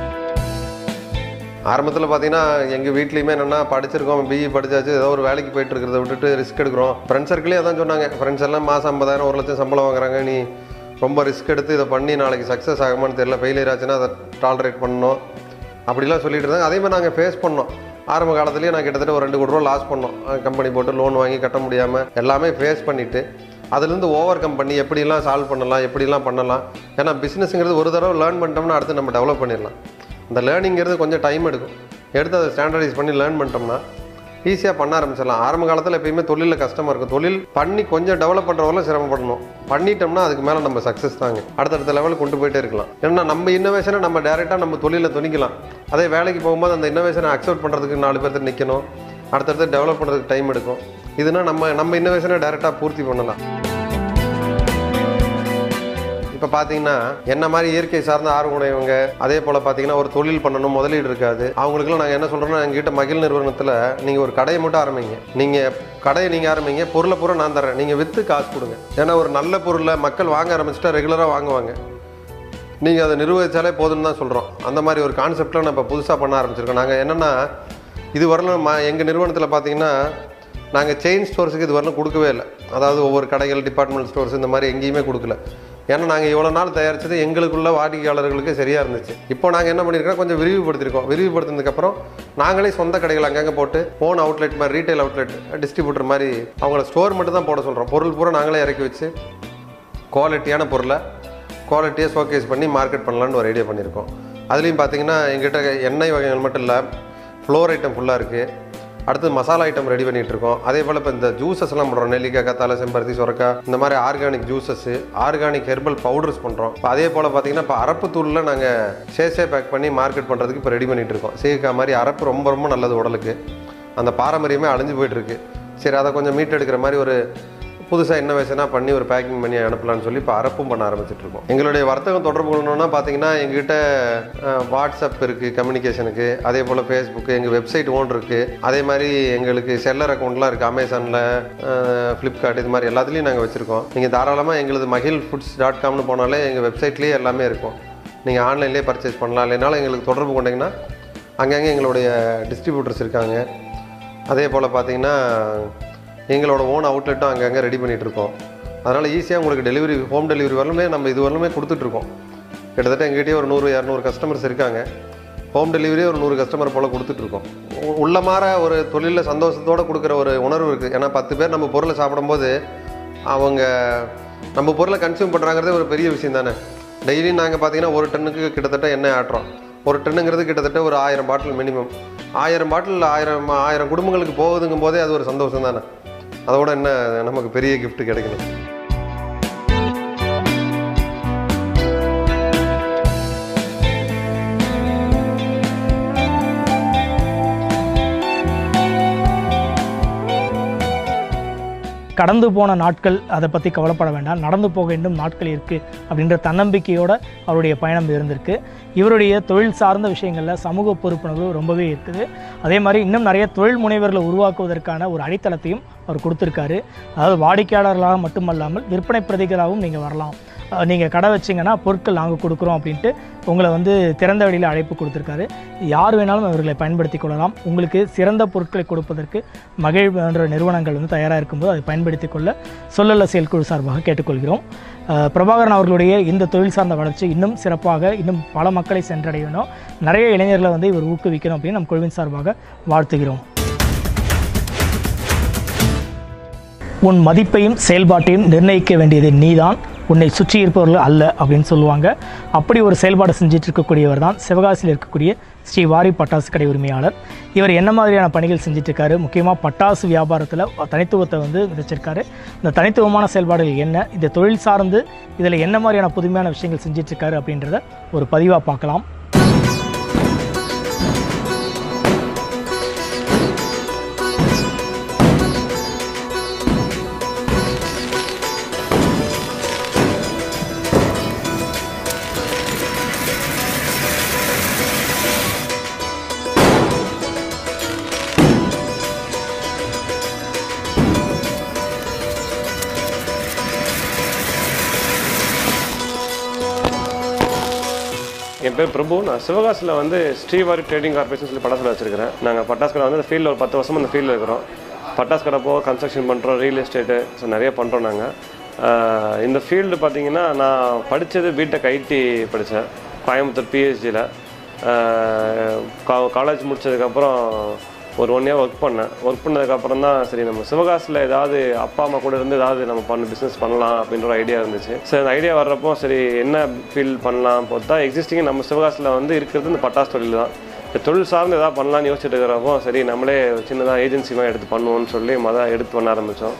ஆரம்பத்தில் பார்த்தீங்கன்னா எங்கள் வீட்லேயுமே என்னென்னா படிச்சிருக்கோம் பிஇ படிச்சாச்சு ஏதோ ஒரு வேலைக்கு போயிட்டு இருக்கிறத விட்டுட்டு ரிஸ்க் எடுக்கிறோம் ஃப்ரெண்ட்ஸ் சர்க்கிளே அதான் சொன்னாங்க ஃப்ரெண்ட்ஸ் எல்லாம் மாதம் ஐம்பதாயிரம் ஒரு லட்சம் சம்பளம் வாங்குறாங்க நீ ரொம்ப ரிஸ்க் எடுத்து இதை பண்ணி நாளைக்கு சக்ஸஸ் ஆகுமான்னு தெரியல ஃபெயிலியர் ஆச்சுன்னா அதை டாலரேட் பண்ணணும் அப்படிலாம் சொல்லிட்டு இருந்தாங்க அதே மாதிரி நாங்கள் ஃபேஸ் பண்ணோம் ஆரம்ப காலத்துலேயே நான் கிட்டத்தட்ட ஒரு ரெண்டு கோடி ரூபா லாஸ் பண்ணோம் கம்பெனி போட்டு லோன் வாங்கி கட்ட முடியாமல் எல்லாமே ஃபேஸ் பண்ணிவிட்டு அதுலேருந்து ஓவர் கம் பண்ணி எப்படிலாம் சால்வ் பண்ணலாம் எப்படிலாம் பண்ணலாம் ஏன்னா பிஸ்னஸ்ங்கிறது ஒரு தடவை லேர்ன் பண்ணிட்டோம்னா அடுத்து நம்ம டெவலப் பண்ணிடலாம் இந்த லேர்னிங்கிறது கொஞ்சம் டைம் எடுக்கும் எடுத்து அதை ஸ்டாண்டர்டைஸ் பண்ணி லேர்ன் பண்ணிட்டோம்னா ஈஸியாக பண்ண ஆரம்பிச்சிடலாம் ஆரம்ப காலத்தில் எப்பயுமே தொழிலில் கஷ்டமாக இருக்கும் தொழில் பண்ணி கொஞ்சம் டெவலப் பண்ணுறவங்களும் சிரமப்படணும் பண்ணிட்டோம்னா அதுக்கு மேலே நம்ம சக்ஸஸ் தாங்க அடுத்தடுத்த லெவலுக்கு கொண்டு போயிட்டே இருக்கலாம் ஏன்னா நம்ம இன்னோவேஷனை நம்ம டேரெக்டாக நம்ம தொழிலில் துணிக்கலாம் அதே வேலைக்கு போகும்போது அந்த இன்னோவேஷனை அக்செப்ட் பண்ணுறதுக்கு நாலு பேர்த்து நிற்கணும் அடுத்தடுத்து டெவலப் பண்ணுறதுக்கு டைம் எடுக்கும் இதுனா நம்ம நம்ம இன்னோவேஷனை டேரெக்டாக பூர்த்தி பண்ணலாம் இப்போ பார்த்தீங்கன்னா என்ன மாதிரி இயற்கை சார்ந்த ஆர்வமுடையவங்க அதே போல் பார்த்தீங்கன்னா ஒரு தொழில் பண்ணணும் முதலீடு இருக்காது அவங்களுக்குலாம் நாங்கள் என்ன சொல்கிறோம்னா எங்ககிட்ட மகிழ் நிறுவனத்தில் நீங்கள் ஒரு கடையை மட்டும் ஆரம்பிங்க நீங்கள் கடையை நீங்கள் ஆரம்பிங்க பொருளை பூரா நான் தரேன் நீங்கள் விற்று காசு கொடுங்க ஏன்னா ஒரு நல்ல பொருளை மக்கள் வாங்க ஆரம்பிச்சிட்டா ரெகுலராக வாங்குவாங்க நீங்கள் அதை நிர்வகித்தாலே போதும்னு தான் சொல்கிறோம் அந்த மாதிரி ஒரு கான்செப்டில் நம்ம புதுசாக பண்ண ஆரம்பிச்சிருக்கோம் நாங்கள் என்னென்னா இது வரலும் ம எங்கள் நிறுவனத்தில் பார்த்தீங்கன்னா நாங்கள் செயின் ஸ்டோர்ஸுக்கு இது வரலும் கொடுக்கவே இல்லை அதாவது ஒவ்வொரு கடைகள் டிபார்ட்மெண்ட் ஸ்டோர்ஸ் இந்த மாதிரி எங்கேயுமே கொடுக்கல ஏன்னா நாங்கள் இவ்வளோ நாள் தயாரித்தது எங்களுக்குள்ள வாடிக்கையாளர்களுக்கு சரியாக இருந்துச்சு இப்போ நாங்கள் என்ன பண்ணியிருக்கோம் கொஞ்சம் விரிவுபடுத்திருக்கோம் விரிவுபடுத்தினதுக்கப்புறம் நாங்களே சொந்த கடைகள் அங்கங்கே போட்டு ஓன் அவுட்லெட் மாதிரி ரீட்டைல் அவுட்லெட் டிஸ்ட்ரிபியூட்டர் மாதிரி அவங்கள ஸ்டோர் மட்டும் தான் போட சொல்கிறோம் பொருள் பூரா நாங்களே இறக்கி வச்சு குவாலிட்டியான பொருளை குவாலிட்டியாக ஷோகேஸ் பண்ணி மார்க்கெட் பண்ணலான்னு ஒரு ஐடியா பண்ணியிருக்கோம் அதுலேயும் பார்த்தீங்கன்னா எங்கிட்ட எண்ணெய் வகைகள் மட்டும் இல்லை ஃப்ளோர் ஐட்டம் ஃபுல்லாக இருக்குது அடுத்து மசாலா ஐட்டம் ரெடி பண்ணிட்டு இருக்கோம் அதே போல் இப்போ இந்த ஜூசஸ் எல்லாம் பண்ணுறோம் நெல்லிக்காய் கத்தாழை செம்பருத்தி சுரக்காய் இந்த மாதிரி organic juices organic herbal powders பண்ணுறோம் இப்போ அதே போல் பார்த்தீங்கன்னா இப்போ அரப்பு தூளில் நாங்கள் சேசே பேக் பண்ணி மார்க்கெட் பண்ணுறதுக்கு இப்போ ரெடி பண்ணிட்டு இருக்கோம் சீக்காய் மாதிரி அரப்பு ரொம்ப ரொம்ப நல்லது உடலுக்கு அந்த பாரம்பரியமே அழிஞ்சு போயிட்டு இருக்கு சரி அதை கொஞ்சம் மீட் எடுக்கிற மாதிரி ஒரு புதுசாக இன்னோவேஷனாக பண்ணி ஒரு பேக்கிங் பண்ணி அனுப்பலாம்னு சொல்லி இப்போ அரப்பும் பண்ண ஆரம்பிச்சிட்டு இருக்கோம் எங்களுடைய வர்த்தகம் தொடர்பு கொள்ளணும்னா பார்த்தீங்கன்னா எங்ககிட்ட அஹ், வாட்ஸ்அப் இருக்குது கம்யூனிகேஷனுக்கு அதே போல் ஃபேஸ்புக்கு எங்கள் வெப்சைட் ஓன் இருக்குது அதே மாதிரி எங்களுக்கு செல்லர் அக்கௌண்ட்லாம் இருக்குது அமேசானில் ஃப்ளிப்கார்ட் இது மாதிரி எல்லாத்துலேயும் நாங்கள் வச்சுருக்கோம் நீங்கள் தாராளமாக எங்களது மகிழ் ஃபுட்ஸ் டாட் காம்னு போனாலே எங்கள் வெப்சைட்லேயே எல்லாமே இருக்கும் நீங்கள் ஆன்லைன்லேயே பர்ச்சேஸ் பண்ணலாம் இல்லைனாலும் எங்களுக்கு தொடர்பு கொண்டீங்கன்னா அங்கங்கே எங்களுடைய டிஸ்ட்ரிபியூட்டர்ஸ் இருக்காங்க அதே போல் பார்த்தீங்கன்னா எங்களோட ஓன் அவுட்லெட்டும் அங்கங்கே ரெடி பண்ணிகிட்டு இருக்கோம் அதனால் ஈஸியாக உங்களுக்கு டெலிவரி ஹோம் டெலிவரி வரலுமே நம்ம இது வரலுமே கொடுத்துட்ருக்கோம் கிட்டத்தட்ட எங்ககிட்டயே ஒரு நூறு இரநூறு கஸ்டமர்ஸ் இருக்காங்க ஹோம் டெலிவரி ஒரு நூறு கஸ்டமர் போல் கொடுத்துட்ருக்கோம் உள்ள மாற ஒரு தொழிலில் சந்தோஷத்தோடு கொடுக்குற ஒரு உணர்வு இருக்குது ஏன்னா பத்து பேர் நம்ம பொருளை சாப்பிடும்போது அவங்க நம்ம பொருளை கன்சியூம் பண்ணுறாங்கிறதே ஒரு பெரிய விஷயம் தானே டெய்லி நாங்கள் பார்த்தீங்கன்னா ஒரு டன்னுக்கு கிட்டத்தட்ட எண்ணெய் ஆட்டுறோம் ஒரு டன்னுங்கிறது கிட்டத்தட்ட ஒரு ஆயிரம் பாட்டில் மினிமம் ஆயிரம் பாட்டில் ஆயிரம் ஆயிரம் குடும்பங்களுக்கு போகுதுங்கும் போதே அது ஒரு சந்தோஷம் தானே அதோட என்ன நமக்கு பெரிய gift கிடைக்கணும் கடந்து போன நாட்கள் அதை பற்றி கவலைப்பட வேண்டாம் நடந்து போக இன்னும் நாட்கள் இருக்குது அப்படின்ற தன்னம்பிக்கையோட அவருடைய பயணம் இருந்திருக்கு இவருடைய தொழில் சார்ந்த விஷயங்களில் சமூக பொறுப்புணர்வு ரொம்பவே இருக்குது அதே மாதிரி இன்னும் நிறைய தொழில் முனைவர்களை உருவாக்குவதற்கான ஒரு அடித்தளத்தையும் அவர் கொடுத்துருக்காரு அதாவது வாடிக்கையாளர்களாக மட்டுமல்லாமல் விற்பனை பிரதிகளாகவும் நீங்கள் வரலாம் நீங்கள் கடை வச்சிங்கன்னா பொருட்கள் நாங்கள் கொடுக்குறோம் அப்படின்ட்டு உங்களை வந்து திறந்த வெளியில் அழைப்பு கொடுத்துருக்காரு யார் வேணாலும் அவர்களை பயன்படுத்தி கொள்ளலாம் உங்களுக்கு சிறந்த பொருட்களை கொடுப்பதற்கு மகிழ் என்ற நிறுவனங்கள் வந்து தயாராக இருக்கும்போது அதை பயன்படுத்தி கொள்ள சொல்லல செயற்குழு சார்பாக கேட்டுக்கொள்கிறோம் அஹ் பிரபாகரன் அவர்களுடைய இந்த தொழில் சார்ந்த வளர்ச்சி இன்னும் சிறப்பாக இன்னும் பல மக்களை சென்றடையணும் நிறைய இளைஞர்களை வந்து இவர் ஊக்குவிக்கணும் அப்படின்னு நம் குழுவின் சார்பாக வாழ்த்துகிறோம் உன் மதிப்பையும் செயல்பாட்டையும் நிர்ணயிக்க வேண்டியது நீதான் உன்னை சுற்றி இருப்பவர்கள் அல்ல அப்படின்னு சொல்லுவாங்க அப்படி ஒரு செயல்பாடு செஞ்சுட்டு இருக்கக்கூடியவர் தான் சிவகாசியில் இருக்கக்கூடிய ஸ்ரீ வாரி பட்டாசு கடை உரிமையாளர் இவர் என்ன மாதிரியான பணிகள் செஞ்சுட்டு இருக்காரு முக்கியமாக பட்டாசு வியாபாரத்தில் தனித்துவத்தை வந்து விதைச்சிருக்காரு இந்த தனித்துவமான செயல்பாடுகள் என்ன இந்த தொழில் சார்ந்து இதில் என்ன மாதிரியான புதுமையான விஷயங்கள் செஞ்சுட்டு இருக்காரு அப்படின்றத ஒரு பதிவாக பார்க்கலாம் என் பேர் பிரபு நான் சிவகாசியில் வந்து ஸ்ரீவாரி ட்ரேடிங் கார்பரேஷன் சொல்லி பட்டாசு கடை வச்சிருக்கிறேன் நாங்கள் பட்டாசு கடை வந்து ஃபீல்டில் ஒரு பத்து வருஷமா அந்த ஃபீல்டில் இருக்கிறோம் பட்டாசு கடை போக கன்ஸ்ட்ரக்ஷன் பண்ணுறோம் ரியல் எஸ்டேட்டு ஸோ நிறைய பண்ணுறோம் நாங்கள் இந்த ஃபீல்டு பார்த்தீங்கன்னா நான் படித்தது பிடெக் ஐடி படித்தேன் கோயம்புத்தூர் பிஹெச்டியில் காலேஜ் முடிச்சதுக்கப்புறம் ஒரு ஒன் இயர் ஒர்க் பண்ணேன் ஒர்க் பண்ணதுக்கப்புறம் தான் சரி நம்ம சிவகாசியில் ஏதாவது அப்பா அம்மா கூட இருந்து ஏதாவது நம்ம பண்ண பிஸ்னஸ் பண்ணலாம் அப்படின்ற ஒரு ஐடியா இருந்துச்சு சரி அந்த ஐடியா வர்றப்போ சரி என்ன ஃபீல் பண்ணலாம் பார்த்தா எக்ஸிஸ்டிங் நம்ம சிவகாசியில் வந்து இருக்கிறது இந்த பட்டாசு தொழில் தான் இந்த தொழில் சார்ந்து எதாவது பண்ணலாம்னு யோசிச்சுட்டு இருக்கிறப்போ சரி நம்மளே சின்னதாக ஏஜென்சி மாதிரி எடுத்து பண்ணுவோம்னு சொல்லி மொதல் எடுத்து பண்ண ஆரம்பித்தோம்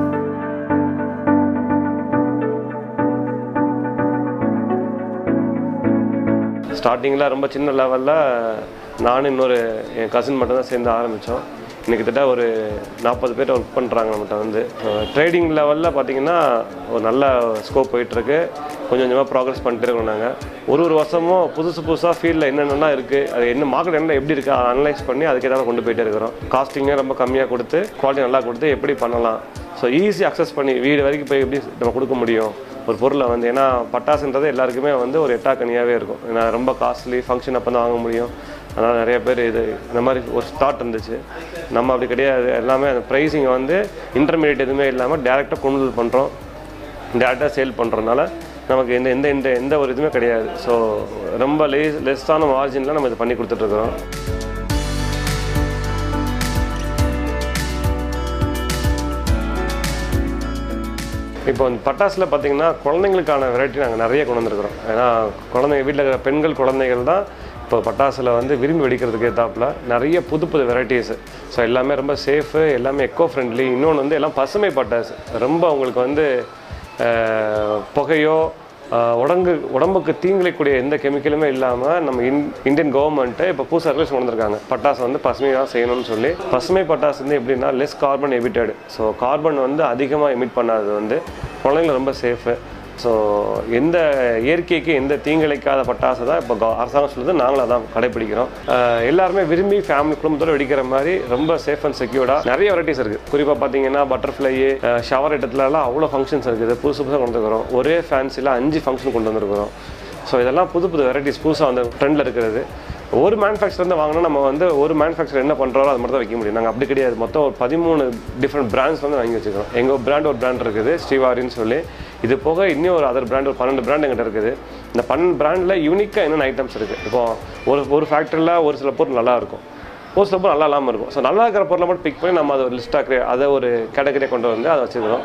ஸ்டார்டிங்கில் ரொம்ப சின்ன லெவலில் நானும் இன்னொரு என் கசின் மட்டும் தான் சேர்ந்து ஆரம்பித்தோம் இன்னைக்கு கிட்டத்தட்ட ஒரு நாற்பது பேர் ஒர்க் பண்ணுறாங்க நம்மகிட்ட வந்து ட்ரேடிங் லெவலில் பார்த்தீங்கன்னா ஒரு நல்ல ஸ்கோப் போயிட்டுருக்கு கொஞ்சம் கொஞ்சமாக ப்ராக்ரஸ் பண்ணிட்டு இருக்கோம் நாங்கள் ஒரு ஒரு வருஷமும் புதுசு புதுசாக ஃபீல்டில் என்னென்னலாம் இருக்குது அது என்ன மார்க்கெட் என்ன எப்படி இருக்குது அனலைஸ் பண்ணி அதுக்கேற்ற கொண்டு போயிட்டே இருக்கிறோம் காஸ்டிங்கே ரொம்ப கம்மியாக கொடுத்து குவாலிட்டி நல்லா கொடுத்து எப்படி பண்ணலாம் ஸோ ஈஸி அக்சஸ் பண்ணி வீடு வரைக்கும் போய் எப்படி நம்ம கொடுக்க முடியும் ஒரு பொருளை வந்து ஏன்னா பட்டாசுன்றது எல்லாருக்குமே வந்து ஒரு எட்டாக்கனியாகவே இருக்கும் ஏன்னா ரொம்ப காஸ்ட்லி ஃபங்க்ஷன் அப்போ தான் வாங்க முடியும் அதனால் நிறைய பேர் இது இந்த மாதிரி ஒரு ஸ்டார்ட் இருந்துச்சு நம்ம அப்படி கிடையாது எல்லாமே அந்த ப்ரைஸிங் வந்து இன்டர்மீடியட் எதுவுமே இல்லாமல் டேரெக்டாக கொண்டு பண்ணுறோம் டேரெக்டாக சேல் பண்ணுறதுனால நமக்கு எந்த எந்த எந்த எந்த ஒரு இதுவுமே கிடையாது ஸோ ரொம்ப லெஸ் லெஸ்ஸான மார்ஜினில் நம்ம இது பண்ணி கொடுத்துட்ருக்குறோம் இப்போ இந்த பட்டாசில் பார்த்தீங்கன்னா குழந்தைங்களுக்கான வெரைட்டி நாங்கள் நிறைய கொண்டு வந்திருக்கிறோம் ஏன்னா குழந்தைங்க வீட்டில் இருக்கிற பெண்கள் குழந்தைகள் தான் இப்போ பட்டாசில் வந்து விரும்பி வெடிக்கிறதுக்கு ஏற்றாப்புல நிறைய புது புது வெரைட்டிஸ் ஸோ எல்லாமே ரொம்ப சேஃபு எல்லாமே எக்கோ ஃப்ரெண்ட்லி இன்னொன்று வந்து எல்லாம் பசுமை பட்டாசு ரொம்ப அவங்களுக்கு வந்து அஹ், புகையோ அஹ், உடம்பு உடம்புக்கு தீங்கிழைக்கூடிய எந்த கெமிக்கலுமே இல்லாமல் நம்ம இன் இந்தியன் கவர்மெண்ட்டு இப்போ புதுசாக ரெகுலேஷன் கொண்டு வந்திருக்காங்க பட்டாசு வந்து பசுமையாக செய்யணும்னு சொல்லி பசுமை பட்டாசு வந்து எப்படின்னா less carbon emitted so carbon வந்து அதிகமாக எமிட் பண்ணாதது வந்து குழந்தைங்களுக்கு ரொம்ப சேஃபு ஸோ எந்த இயற்கைக்கு எந்த தீங்கிழைக்காத பட்டாசு தான் இப்போ கவ- அரசாங்கம் சொல்லுது நாங்களும் அதான் கடைப்பிடிக்கிறோம் அஹ் எல்லாருமே விரும்பி ஃபேமிலி குடும்பத்தோட வெடிக்கிற மாதிரி ரொம்ப சேஃப் அண்ட் செக்யூர்டாக நிறைய வெரைட்டிஸ் இருக்குது குறிப்பாக பார்த்தீங்கன்னா பட்டர்ஃப்ளை ஷவர் இடத்துலலாம் அவ்வளோ ஃபங்க்ஷன்ஸ் இருக்குது புதுசு புதுசாக கொண்டு வந்துருக்கிறோம் ஒரே ஃபேன்சியில் அஞ்சு ஃபங்க்ஷன் கொண்டு வந்திருக்கிறோம் ஸோ இதெல்லாம் புது புது வெரைட்டிஸ் புதுசாக வந்து ட்ரெண்டில் இருக்கிறது ஒரு மேனுஃபேக்சர் வாங்கினா நம்ம வந்து ஒரு மேனுஃபேக்சர் என்ன பண்ணுறாரோ அது மட்டும் தான் வைக்க முடியும் நாங்கள் அப்படி கிடையாது மொத்தம் ஒரு பதிமூணு டிஃப்ரெண்ட் பிராண்ட்ஸ் வந்து வாங்கி வச்சுக்கிறோம் எங்கள் பிராண்ட் ஒரு பிராண்ட் இருக்குது ஸ்ரீவாரின்னு சொல்லி இது போக இன்னும் ஒரு அதர் பிராண்ட் ஒரு பன்னெண்டு பிராண்ட் எங்கிட்ட இருக்குது இந்த பன்னெண்டு பிராண்டில் யூனிக்காக என்னென்ன ஐட்டம்ஸ் இருக்குது இப்போ ஒரு ஒரு ஃபேக்ட்ரியில் ஒரு சில பொருள் நல்லா இருக்கும் ஒரு சில பொருள் நல்லா இல்லாமல் இருக்கும் ஸோ நல்லா இருக்கிற பொருளை மட்டும் பிக் பண்ணி நம்ம அதை ஒரு லிஸ்ட்டாக கிரியே அதை ஒரு கேட்டகரியாக கொண்டு வந்து அதை வச்சுக்கிறோம்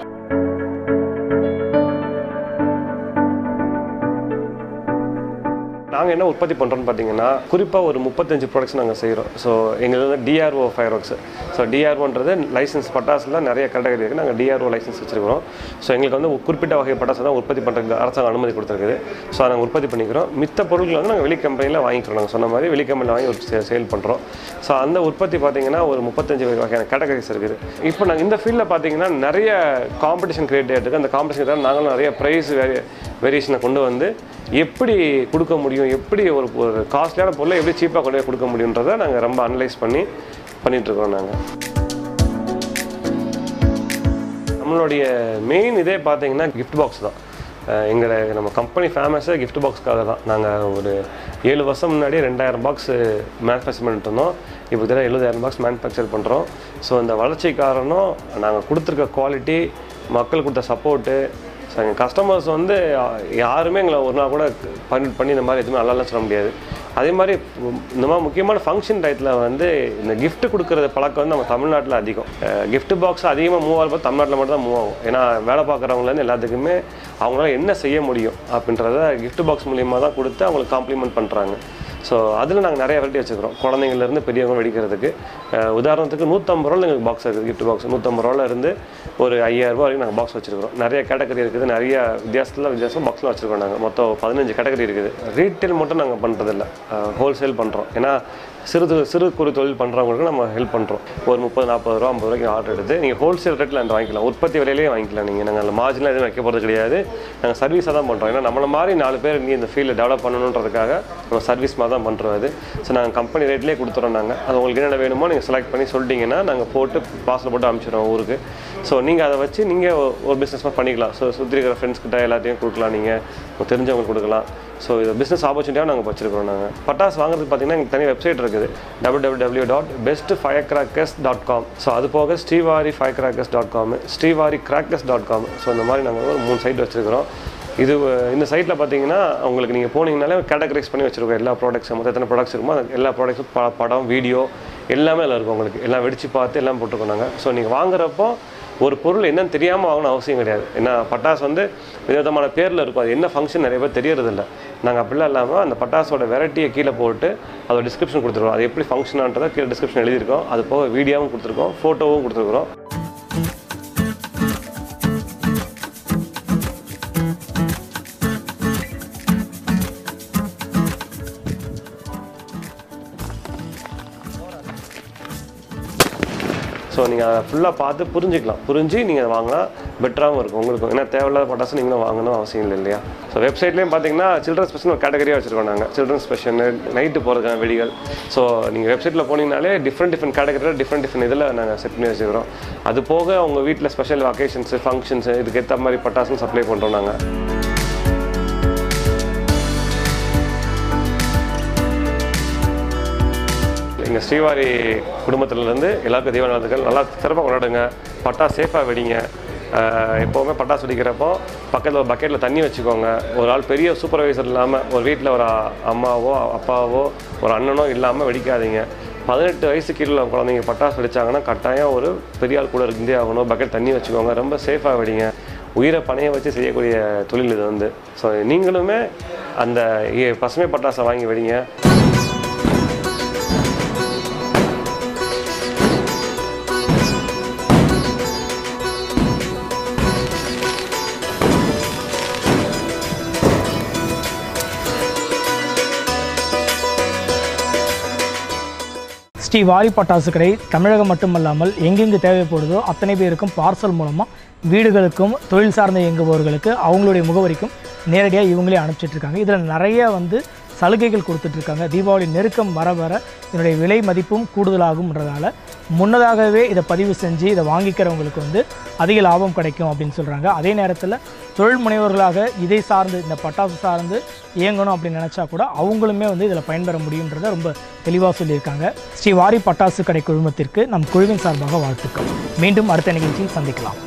நாங்கள் என்ன உற்பத்தி பண்ணுறோம்னு பார்த்தீங்கன்னா குறிப்பாக ஒரு முப்பத்தஞ்சு ப்ராடக்ட்ஸ் நாங்கள் செய்கிறோம் ஸோ எங்களுக்கு வந்து டிஆர்ஓ ஃபயர் ஒர்க்ஸ் ஸோ டிஆர்ஓன்றது லைசன்ஸ் பட்டாசில் நிறைய கேட்டகரி இருக்குது நாங்கள் டிஆர்ஓ லைசன்ஸ் வச்சுருக்கிறோம் ஸோ எங்களுக்கு வந்து குறிப்பிட்ட வகை பட்டாசு தான் உற்பத்தி பண்ணுறதுக்கு அரசாங்கம் அனுமதி கொடுத்துருக்குது ஸோ அதை நாங்கள் உற்பத்தி பண்ணிக்கிறோம் மித்த பொருட்கள் வந்து நாங்கள் வெளி கம்பெனியில் வாங்கிக்கிறோம் நாங்கள் சொன்ன மாதிரி வெளி கம்பெனியில் வாங்கி ஒரு சேல் பண்ணுறோம் ஸோ அந்த உற்பத்தி பார்த்தீங்கன்னா ஒரு முப்பத்தஞ்சு வகையான கேட்டகரிஸ் இருக்குது இப்போ நாங்கள் இந்த ஃபீல்டில் பார்த்தீங்கன்னா நிறைய காம்படிஷன் கிரியேட் ஆகிட்டு அந்த காம்படிஷன் நாங்களும் நிறைய ப்ரைஸ் வேரியேஷனை கொண்டு வந்து எப்படி கொடுக்க முடியும் எப்படி ஒரு ஒரு காஸ்ட்லியான பொருளை எப்படி சீப்பாக கொண்டு போய் கொடுக்க முடியுன்றதை நாங்கள் ரொம்ப அனலைஸ் பண்ணி பண்ணிகிட்ருக்கோம் நாங்கள் நம்மளுடைய மெயின் இதே பார்த்தீங்கன்னா கிஃப்ட் பாக்ஸ் தான் எங்களை நம்ம கம்பெனி ஃபேமஸே கிஃப்ட் பாக்ஸ்க்காக தான் நாங்கள் ஒரு ஏழு வருஷம் முன்னாடி ரெண்டாயிரம் பாக்ஸ் மேனுஃபேக்சர் பண்ணிட்டு இருந்தோம் இப்போ இதில் எழுபதாயிரம் பாக்ஸ் மேனுஃபேக்சர் பண்ணுறோம் ஸோ இந்த வளர்ச்சி காரணம் நாங்கள் கொடுத்துருக்க குவாலிட்டி மக்கள் கொடுத்த சப்போர்ட்டு ஸோ எங்கள் கஸ்டமர்ஸ் வந்து யா- யாருமே எங்களை ஒரு நாள் கூட பண்ணி பண்ணி இந்த மாதிரி எதுவுமே நல்லாலாம் சொல்ல முடியாது அதே மாதிரி இந்த மாதிரி முக்கியமான ஃபங்க்ஷன் டயத்தில் வந்து இந்த gift கொடுக்குறது பழக்கம் வந்து நம்ம தமிழ்நாட்டில் அதிகம் gift பாக்ஸ் அதிகமாக மூவ் ஆகிறப்ப தமிழ்நாட்டில் மட்டும் தான் மூவ் ஆகும் ஏன்னா வேலை பார்க்குறவங்கலேருந்து எல்லாத்துக்குமே அவங்களால என்ன செய்ய முடியும் அப்படின்றத gift பாக்ஸ் மூலியமாக தான் கொடுத்து அவங்களுக்கு காம்ப்ளிமெண்ட் பண்ணுறாங்க ஸோ அதில் நாங்கள் நிறைய வெரைட்டி வச்சுக்கிறோம் குழந்தைங்கள்லேருந்து பெரியவங்க வெடிக்கிறதுக்கு அஹ் உதாரணத்துக்கு நூற்றம்பது ரூபாயில் எங்களுக்கு பாக்ஸ் இருக்குது gift பாக்ஸ் நூற்றம்பது ரூபால இருந்து ஒரு ஐயாயிரம் ரூபாய் வரைக்கும் நாங்கள் பாக்ஸ் வச்சுருக்கிறோம் நிறைய கேட்டகரி இருக்குது நிறைய வித்தியாசத்தில் வித்தியாசம் பாக்ஸில் வச்சுருக்கோம் நாங்கள் மொத்தம் பதினஞ்சு கேட்டகரி இருக்குது ரீட்டைல் மட்டும் நாங்கள் பண்ணுறதில்ல ஹோல்சேல் பண்ணுறோம் ஏன்னா சிறு தொ- சிறு குறு தொழில் பண்ணுறவங்களுக்கு நம்ம ஹெல்ப் பண்ணுறோம் ஒரு முப்பது நாற்பது ரூபா ஐம்பது ரூபாய்க்கு ஆர்டர் எடுத்து நீங்கள் ஹோல்சேல் ரேட்டில் அந்த வாங்கிக்கலாம் உற்பத்தி விலையிலேயே வாங்கிக்கலாம் நீங்கள் நாங்கள் அதில் மார்ஜினாக எதுவும் வைக்க போகிறது கிடையாது நாங்கள் சர்வீஸாக தான் பண்ணுறோம் ஏன்னா நம்மள மாதிரி நாலு பேர் நீ இந்த ஃபீல்டில் டெவலப் பண்ணணுன்றதுக்காக நம்ம சர்வீஸ் மாதிரி தான் பண்ணுறோம் அது ஸோ நாங்கள் கம்பெனி ரேட்லேயே கொடுத்துறோம் நாங்கள் அது உங்களுக்கு என்னென்ன வேணுமோ நீங்கள் செலக்ட் பண்ணி சொல்லிட்டீங்கன்னா நாங்கள் போட்டு பாஸில் போட்டு அனுப்பிச்சிடுவோம் ஊருக்கு ஸோ நீங்கள் அதை வச்சு நீங்கள் ஒரு பிஸ்னஸ் மாதிரி பண்ணிக்கலாம் ஸோ சுற்றி இருக்கிற ஃப்ரெண்ட்ஸ் கிட்ட எல்லாத்தையும் கொடுக்கலாம் நீங்கள் தெரிஞ்சவங்களுக்கு கொடுக்கலாம் ஸோ இது பிஸ்னஸ் ஆப்பர்ச்சுனிட்டியாக நாங்கள் வச்சிருக்கிறோம் நாங்கள் பட்டாசு வாங்குறதுக்கு பார்த்தீங்கன்னா எங்களுக்கு தனி வெப்சைட் இருக்குது W W W dot best firecrackers dot com so அது போக Srivari firecrackers dot com Srivari crackers dot com so இந்த மாதிரி நாங்கள் ஒரு மூணு சைட் வச்சிருக்கிறோம் இது அஹ், இந்த சைட்டில் பார்த்தீங்கன்னா உங்களுக்கு நீங்கள் போனீங்கனாலே கேட்டகரைஸ் பண்ணி வச்சிருக்கோம் எல்லா ப்ராடக்ட்ஸ் மொத்தம் எத்தனை ப்ராடக்ட்ஸ் இருக்குமோ அந்த எல்லா ப்ராடக்ட்ஸும் ப படம் வீடியோ எல்லாமே அதில் இருக்கும் உங்களுக்கு எல்லாம் வெடிச்சு பார்த்து எல்லாம் போட்டிருக்கோம் நாங்கள் ஸோ நீங்கள் வாங்குறப்போ ஒரு பொருள் என்னன்னு தெரியாமல் வாங்கணும் அவசியம் கிடையாது ஏன்னா பட்டாசு வந்து விதவிதமான பேரில் இருக்கும் அது என்ன ஃபங்க்ஷன் நிறைய பேர் தெரியறதில்ல நாங்கள் அப்படிலாம் இல்லாமல் அந்த பட்டாசோட வெரைட்டியை கீழே போட்டு அதோட டிஸ்கிரிப்ஷன் கொடுத்துருக்கோம் அது எப்படி ஃபங்க்ஷனான்றதை கீழே டிஸ்கிரிப்ஷன் எழுதியிருக்கோம் அது போக வீடியோவும் கொடுத்துருக்கோம் ஃபோட்டோவும் கொடுத்துருக்குறோம் ஸோ நீங்கள் அதை ஃபுல்லாக பார்த்து புரிஞ்சுக்கலாம் புரிஞ்சு நீங்கள் வாங்கினா பெட்டராகவும் இருக்கும் உங்களுக்கும் ஏன்னா தேவையில்லாத பட்டாசு நீங்களும் வாங்கணும் அவசியம் இல்லை இல்லையா ஸோ வெப்சைட்லேயும் பார்த்தீங்கன்னா சில்ட்ரன் ஸ்பெஷல் ஒரு கேட்டகரியாக வச்சுருக்கோம் நாங்கள் சில்ட்ரன் ஸ்பெஷல் நைட்டு போகிறதுக்கான வெடிகள் ஸோ நீங்கள் வெப்சைட்டில் போனீங்கனாலே டிஃப்ரெண்ட் டிஃப்ரெண்ட் கேட்டகரியில் டிஃப்ரெண்ட் டிஃப்ரெண்ட் இதில் நாங்கள் செட் பண்ணி வச்சுக்கிறோம் அது போக உங்கள் வீட்டில் ஸ்பெஷல் அக்கேஷன்ஸு ஃபங்க்ஷன்ஸு இதுக்கு ஏற்ற மாதிரி பட்டாசும் சப்ளை பண்ணுறோம் நாங்கள் எங்கள் ஸ்ரீவாரி குடும்பத்திலேருந்து எல்லாருக்கும் தீப நலத்துக்கள் நல்லா சிறப்பாக கொண்டாடுங்க பட்டாசு சேஃபாக வெடிங்க ஆஹ் எப்போவுமே பட்டாசு வெடிக்கிறப்போ பக்கத்தில் ஒரு பக்கெட்டில் தண்ணி வச்சுக்கோங்க ஒரு ஆள் பெரிய சூப்பர்வைசர் இல்லாமல் ஒரு வீட்டில் ஒரு அ- அம்மாவோ அப்பாவோ ஒரு அண்ணனோ இல்லாமல் வெடிக்காதீங்க பதினெட்டு வயசு கீழே உள்ள குழந்தைங்க பட்டாசு வெடிச்சாங்கன்னா கட்டாயம் ஒரு பெரிய ஆள் கூட இருந்தே ஆகணும் பக்கெட் தண்ணி வச்சுக்கோங்க ரொம்ப சேஃபாக வெடிங்க உயிரை பணைய வச்சு செய்யக்கூடிய தொழில் இது வந்து ஸோ நீங்களுமே அந்த இ- பசுமை பட்டாசை வாங்கி வெடிங்க ஸ்ரீ வாரி பட்டாசு கடை தமிழகம் மட்டுமல்லாமல் எங்கெங்கு தேவைப்படுதோ அத்தனை பேருக்கும் பார்சல் மூலமாக வீடுகளுக்கும் தொழில் சார்ந்த இயங்குபவர்களுக்கு அவங்களுடைய முகவரிக்கும் நேரடியாக இவங்களே அனுப்பிச்சிட்டு இருக்காங்க இதில் நிறைய வந்து சலுகைகள் கொடுத்துட்ருக்காங்க தீபாவளி நெருக்கம் வர வர இதனுடைய விலை மதிப்பும் கூடுதலாகும்ன்றதால முன்னதாகவே இதை பதிவு செஞ்சு இதை வாங்கிக்கிறவங்களுக்கு வந்து அதிக லாபம் கிடைக்கும் அப்படின்னு சொல்கிறாங்க அதே நேரத்தில் தொழில் முனைவர்களாக இதை சார்ந்து இந்த பட்டாசு சார்ந்து இயங்கணும் அப்படின்னு நினச்சா கூட அவங்களுமே வந்து இதில் பயன்பெற முடியுன்றதை ரொம்ப தெளிவாக சொல்லியிருக்காங்க ஸ்ரீ வாரி பட்டாசு கடை குழுமத்திற்கு நம் குழுவின் சார்பாக வாழ்த்துக்கள் மீண்டும் அடுத்த நிகழ்ச்சியில் சந்திக்கலாம்